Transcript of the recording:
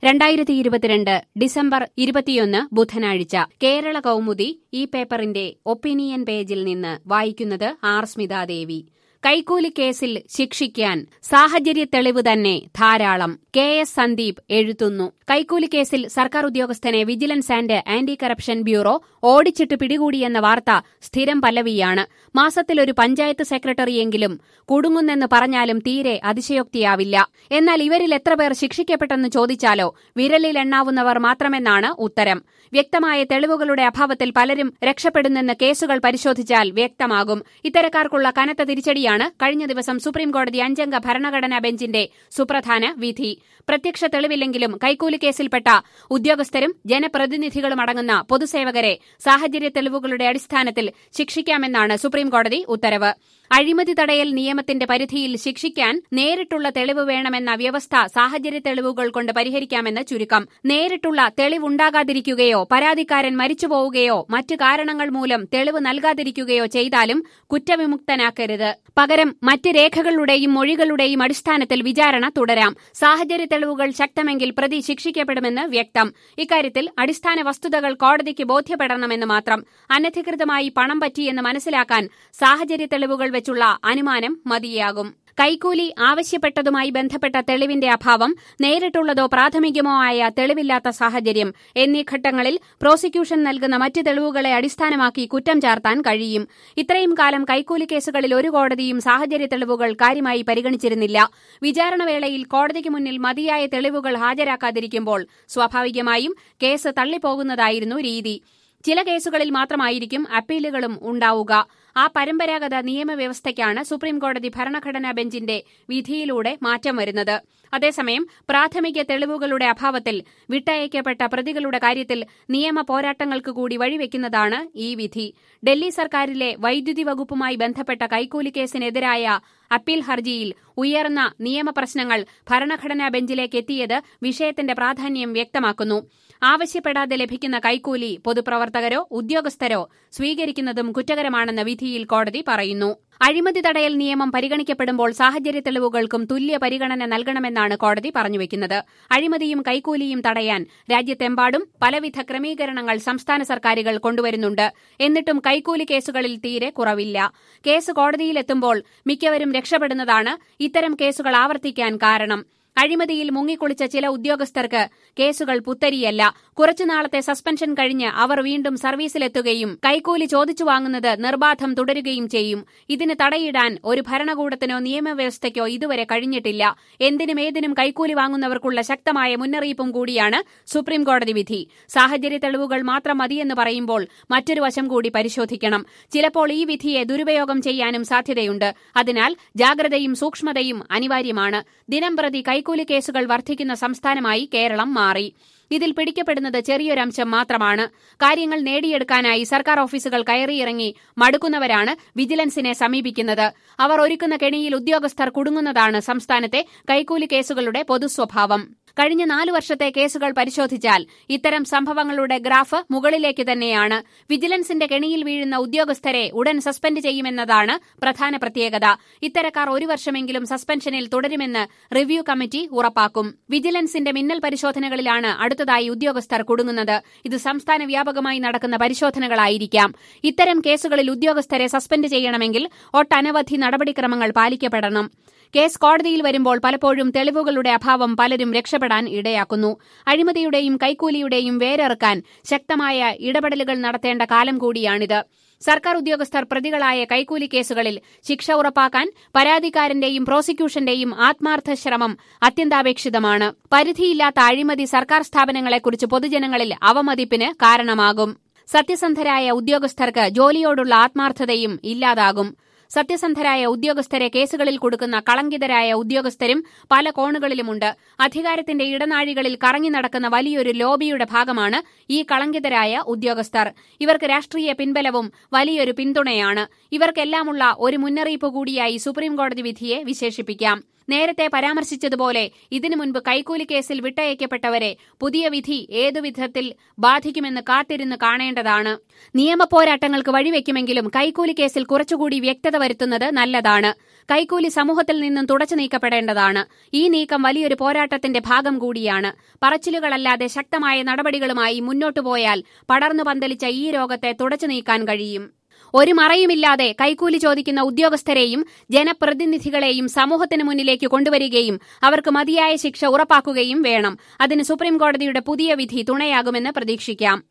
രണ്ടായിരത്തി ഇരുപത്തിരണ്ട് ഡിസംബർ ഇരുപത്തിയൊന്ന് ബുധനാഴ്ച കേരള കൗമുദി ഈ പേപ്പറിന്റെ ഒപ്പീനിയൻ പേജിൽ നിന്ന് വായിക്കുന്നത് ആർ സ്മിതാദേവി കൈക്കൂലി കേസിൽ ശിക്ഷിക്കാൻ സാഹചര്യ തെളിവ് തന്നെ ധാരാളം കെ എസ് സന്ദീപ് എഴുതുന്നു കൈക്കൂലി കേസിൽ സർക്കാർ ഉദ്യോഗസ്ഥനെ vigilance and anti corruption bureau ഓടിച്ചിട്ട് പിടികൂടിയെന്ന വാർത്ത സ്ഥിരം പല്ലവിയാണ് മാസത്തിൽ ഒരു പഞ്ചായത്ത് സെക്രട്ടറിയെങ്കിലും കുടുങ്ങുന്നെന്ന് പറഞ്ഞാലും തീരെ അതിശയോക്തിയാവില്ല എന്നാൽ ഇവരിൽ എത്ര പേർ ശിക്ഷിക്കപ്പെട്ടെന്ന് ചോദിച്ചാലോ വിരലിൽ എണ്ണാവുന്നവർ മാത്രമെന്നാണ് ഉത്തരം വ്യക്തമായ തെളിവുകളുടെ അഭാവത്തിൽ പലരും രക്ഷപ്പെടുന്നെന്ന് കേസുകൾ പരിശോധിച്ചാൽ വ്യക്തമാകും ഇത്തരക്കാർക്കുള്ള കനത്ത തിരിച്ചടിയാണ് കഴിഞ്ഞ ദിവസം സുപ്രീംകോടതി അഞ്ചംഗ ഭരണഘടനാ ബെഞ്ചിന്റെ സുപ്രധാന വിധി പ്രത്യക്ഷ തെളിവില്ലെങ്കിലും കൈക്കൂലി കേസിൽപ്പെട്ട ഉദ്യോഗസ്ഥരും ജനപ്രതിനിധികളും അടങ്ങുന്ന പൊതുസേവകരെ സാഹചര്യ തെളിവുകളുടെ അടിസ്ഥാനത്തിൽ ശിക്ഷിക്കാമെന്നാണ് സുപ്രീംകോടതി ഉത്തരവ് അഴിമതി തടയൽ നിയമത്തിന്റെ പരിധിയിൽ ശിക്ഷിക്കാൻ നേരിട്ടുള്ള തെളിവ് വേണമെന്ന വ്യവസ്ഥ സാഹചര്യ തെളിവുകൾ കൊണ്ട് പരിഹരിക്കാമെന്ന് ചുരുക്കം നേരിട്ടുള്ള തെളിവുണ്ടാകാതിരിക്കുകയോ പരാതിക്കാരൻ മരിച്ചുപോവുകയോ മറ്റു കാരണങ്ങൾ മൂലം തെളിവ് നൽകാതിരിക്കുകയോ ചെയ്താലും കുറ്റവിമുക്തനാക്കരുത് പകരം മറ്റ് രേഖകളുടെയും മൊഴികളുടെയും അടിസ്ഥാനത്തിൽ വിചാരണ തുടരാം സാഹചര്യ തെളിവുകൾ ശക്തമെങ്കിൽ പ്രതി ശിക്ഷിക്കപ്പെടുമെന്ന് വ്യക്തം ഇക്കാര്യത്തിൽ അടിസ്ഥാന വസ്തുതകൾ കോടതിക്ക് ബോധ്യപ്പെടണമെന്ന് മാത്രം അനധികൃതമായി പണം പറ്റിയെന്ന് മനസ്സിലാക്കാൻ സാഹചര്യ തെളിവുകൾ വെച്ചുള്ള അനുമാനം മതിയാകും കൈക്കൂലി ആവശ്യപ്പെട്ടതുമായി ബന്ധപ്പെട്ട തെളിവിന്റെ അഭാവം നേരിട്ടുള്ളതോ പ്രാഥമികമോ ആയ തെളിവില്ലാത്ത സാഹചര്യം എന്നീ ഘട്ടങ്ങളിൽ പ്രോസിക്യൂഷൻ നൽകുന്ന മറ്റ് തെളിവുകളെ അടിസ്ഥാനമാക്കി കുറ്റം ചാർത്താൻ കഴിയും ഇത്രയും കാലം കൈക്കൂലി കേസുകളിൽ ഒരു കോടതിയും സാഹചര്യ തെളിവുകൾ കാര്യമായി പരിഗണിച്ചിരുന്നില്ല വിചാരണവേളയിൽ കോടതിക്ക് മുന്നിൽ മതിയായ തെളിവുകൾ ഹാജരാക്കാതിരിക്കുമ്പോൾ സ്വാഭാവികമായും കേസ് തള്ളിപ്പോകുന്നതായിരുന്നു രീതി ചില കേസുകളിൽ മാത്രമായിരിക്കും അപ്പീലുകളും ഉണ്ടാവുക ആ പരമ്പരാഗത നിയമവ്യവസ്ഥയ്ക്കാണ് സുപ്രീംകോടതി ഭരണഘടനാ ബെഞ്ചിന്റെ വിധിയിലൂടെ മാറ്റം വരുന്നത് അതേസമയം പ്രാഥമിക തെളിവുകളുടെ അഭാവത്തിൽ വിട്ടയക്കപ്പെട്ട പ്രതികളുടെ കാര്യത്തിൽ നിയമ പോരാട്ടങ്ങൾക്ക് കൂടി വഴിവെക്കുന്നതാണ് ഈ വിധി ഡൽഹി സർക്കാരിലെ വൈദ്യുതി വകുപ്പുമായി ബന്ധപ്പെട്ട കൈക്കൂലി കേസിനെതിരായ അപ്പീൽ ഹർജിയിൽ ഉയർന്ന നിയമപ്രശ്നങ്ങൾ ഭരണഘടനാ ബെഞ്ചിലേക്ക് എത്തിയത് വിഷയത്തിന്റെ പ്രാധാന്യം വ്യക്തമാക്കുന്നു ആവശ്യപ്പെടാതെ ലഭിക്കുന്ന കൈക്കൂലി പൊതുപ്രവർത്തകരോ ഉദ്യോഗസ്ഥരോ സ്വീകരിക്കുന്നതും കുറ്റകരമാണെന്ന വിധിയിൽ കോടതി പറയുന്നു അഴിമതി തടയൽ നിയമം പരിഗണിക്കപ്പെടുമ്പോൾ സാഹചര്യ തെളിവുകൾക്കും തുല്യ പരിഗണന നൽകണമെന്നാണ് കോടതി പറഞ്ഞുവെക്കുന്നത് അഴിമതിയും കൈക്കൂലിയും തടയാൻ രാജ്യത്തെമ്പാടും പലവിധ ക്രമീകരണങ്ങൾ സംസ്ഥാന സർക്കാരുകൾ കൊണ്ടുവരുന്നുണ്ട് എന്നിട്ടും കൈക്കൂലി കേസുകളിൽ തീരെ കുറവില്ല കേസ് കോടതിയിലെത്തുമ്പോൾ മിക്കവരും രക്ഷപ്പെടുന്നതാണ് ഇത്തരം കേസുകൾ ആവർത്തിക്കാൻ കാരണം അഴിമതിയിൽ മുങ്ങിക്കുളിച്ച ചില ഉദ്യോഗസ്ഥർക്ക് കേസുകൾ പുത്തരിയല്ല കുറച്ചുനാളത്തെ സസ്പെൻഷൻ കഴിഞ്ഞ് അവർ വീണ്ടും സർവീസിലെത്തുകയും കൈക്കൂലി ചോദിച്ചു വാങ്ങുന്നത് നിർബാധം തുടരുകയും ചെയ്യും ഇതിന് തടയിടാൻ ഒരു ഭരണകൂടത്തിനോ നിയമവ്യവസ്ഥയ്ക്കോ ഇതുവരെ കഴിഞ്ഞിട്ടില്ല എന്തിനും ഏതിനും കൈക്കൂലി വാങ്ങുന്നവർക്കുള്ള ശക്തമായ മുന്നറിയിപ്പും കൂടിയാണ് സുപ്രീംകോടതി വിധി സാഹചര്യ തെളിവുകൾ മാത്രം മതിയെന്ന് പറയുമ്പോൾ മറ്റൊരു വശം കൂടി പരിശോധിക്കണം ചിലപ്പോൾ ഈ വിധിയെ ദുരുപയോഗം ചെയ്യാനും സാധ്യതയുണ്ട് അതിനാൽ ജാഗ്രതയും സൂക്ഷ്മതയും അനിവാര്യമാണ് ദിനംപ്രതി കൈക്കൂലി കേസുകൾ വർദ്ധിക്കുന്ന സംസ്ഥാനമായി കേരളം മാറി ഇതിൽ പിടിക്കപ്പെടുന്നത് ചെറിയൊരംശം മാത്രമാണ് കാര്യങ്ങൾ നേടിയെടുക്കാനായി സർക്കാർ ഓഫീസുകൾ കയറിയിറങ്ങി മടുക്കുന്നവരാണ് വിജിലൻസിനെ സമീപിക്കുന്നത് അവർ ഒരുക്കുന്ന കെണിയിൽ ഉദ്യോഗസ്ഥർ കുടുങ്ങുന്നതാണ് സംസ്ഥാനത്തെ കൈക്കൂലി കേസുകളുടെ പൊതുസ്വഭാവം കഴിഞ്ഞ നാലു വർഷത്തെ കേസുകൾ പരിശോധിച്ചാൽ ഇത്തരം സംഭവങ്ങളുടെ ഗ്രാഫ് മുകളിലേക്ക് തന്നെയാണ് വിജിലൻസിന്റെ കെണിയിൽ വീഴുന്ന ഉദ്യോഗസ്ഥരെ ഉടൻ സസ്പെൻഡ് ചെയ്യുമെന്നതാണ് പ്രധാന പ്രത്യേകത ഇത്തരക്കാർ ഒരു വർഷമെങ്കിലും സസ്പെൻഷനിൽ തുടരുമെന്ന് റിവ്യൂ കമ്മിറ്റി ഉറപ്പാക്കും വിജിലൻസിന്റെ മിന്നൽ പരിശോധനകളിലാണ് അടുത്തതായി ഉദ്യോഗസ്ഥർ കുടുങ്ങുന്നത് ഇത് സംസ്ഥാന വ്യാപകമായി നടക്കുന്ന പരിശോധനകളായിരിക്കാം ഇത്തരം കേസുകളിൽ ഉദ്യോഗസ്ഥരെ സസ്പെൻഡ് ചെയ്യണമെങ്കിൽ ഒട്ടനവധി നടപടിക്രമങ്ങൾ പാലിക്കപ്പെടണം കേസ് കോടതിയിൽ വരുമ്പോൾ പലപ്പോഴും തെളിവുകളുടെ അഭാവം പലരും രക്ഷപ്പെടാൻ ഇടയാക്കുന്നു അഴിമതിയുടെയും കൈക്കൂലിയുടെയും വേരറുക്കാൻ ശക്തമായ ഇടപെടലുകൾ നടത്തേണ്ട കാലം കൂടിയാണിത് സർക്കാർ ഉദ്യോഗസ്ഥർ പ്രതികളായ കൈക്കൂലി കേസുകളിൽ ശിക്ഷ ഉറപ്പാക്കാൻ പരാതിക്കാരന്റെയും പ്രോസിക്യൂഷന്റെയും ആത്മാർത്ഥ ശ്രമം അത്യന്താപേക്ഷിതമാണ് പരിധിയില്ലാത്ത അഴിമതി സർക്കാർ സ്ഥാപനങ്ങളെക്കുറിച്ച് പൊതുജനങ്ങളിൽ അവമതിപ്പിന് കാരണമാകും സത്യസന്ധരായ ഉദ്യോഗസ്ഥർക്ക് ജോലിയോടുള്ള ആത്മാർത്ഥതയും ഇല്ലാതാകും സത്യസന്ധരായ ഉദ്യോഗസ്ഥരെ കേസുകളിൽ കൊടുക്കുന്ന കളങ്കിതരായ ഉദ്യോഗസ്ഥരും പല കോണുകളിലുമുണ്ട് അധികാരത്തിന്റെ ഇടനാഴികളിൽ കറങ്ങി നടക്കുന്ന വലിയൊരു ലോബിയുടെ ഭാഗമാണ് ഈ കളങ്കിതരായ ഉദ്യോഗസ്ഥർ ഇവർക്ക് രാഷ്ട്രീയ പിൻബലവും വലിയൊരു പിന്തുണയാണ് ഇവർക്കെല്ലാമുള്ള ഒരു മുന്നറിയിപ്പ് കൂടിയായി സുപ്രീംകോടതി വിധിയെ വിശേഷിപ്പിക്കാം നേരത്തെ പരാമർശിച്ചതുപോലെ ഇതിനു മുൻപ് കൈക്കൂലി കേസിൽ വിട്ടയക്കപ്പെട്ടവരെ പുതിയ വിധി ഏതു വിധത്തിൽ ബാധിക്കുമെന്ന് കാത്തിരുന്ന് കാണേണ്ടതാണ് നിയമ പോരാട്ടങ്ങൾക്ക് വഴിവെക്കുമെങ്കിലും കൈക്കൂലി കേസിൽ കുറച്ചുകൂടി വ്യക്തത വരുത്തുന്നത് നല്ലതാണ് കൈക്കൂലി സമൂഹത്തിൽ നിന്നും തുടച്ചു നീക്കപ്പെടേണ്ടതാണ് ഈ നീക്കം വലിയൊരു പോരാട്ടത്തിന്റെ ഭാഗം കൂടിയാണ് പറച്ചിലുകളല്ലാതെ ശക്തമായ നടപടികളുമായി മുന്നോട്ടു പോയാൽ പടർന്നു പന്തലിച്ച ഈ രോഗത്തെ തുടച്ചു നീക്കാൻ കഴിയും ഒരു മറയുമില്ലാതെ കൈക്കൂലി ചോദിക്കുന്ന ഉദ്യോഗസ്ഥരെയും ജനപ്രതിനിധികളെയും സമൂഹത്തിന് മുന്നിലേക്ക് കൊണ്ടുവരികയും അവർക്ക് മതിയായ ശിക്ഷ ഉറപ്പാക്കുകയും വേണം അതിന് സുപ്രീംകോടതിയുടെ പുതിയ വിധി തുണയാകുമെന്ന് പ്രതീക്ഷിക്കാം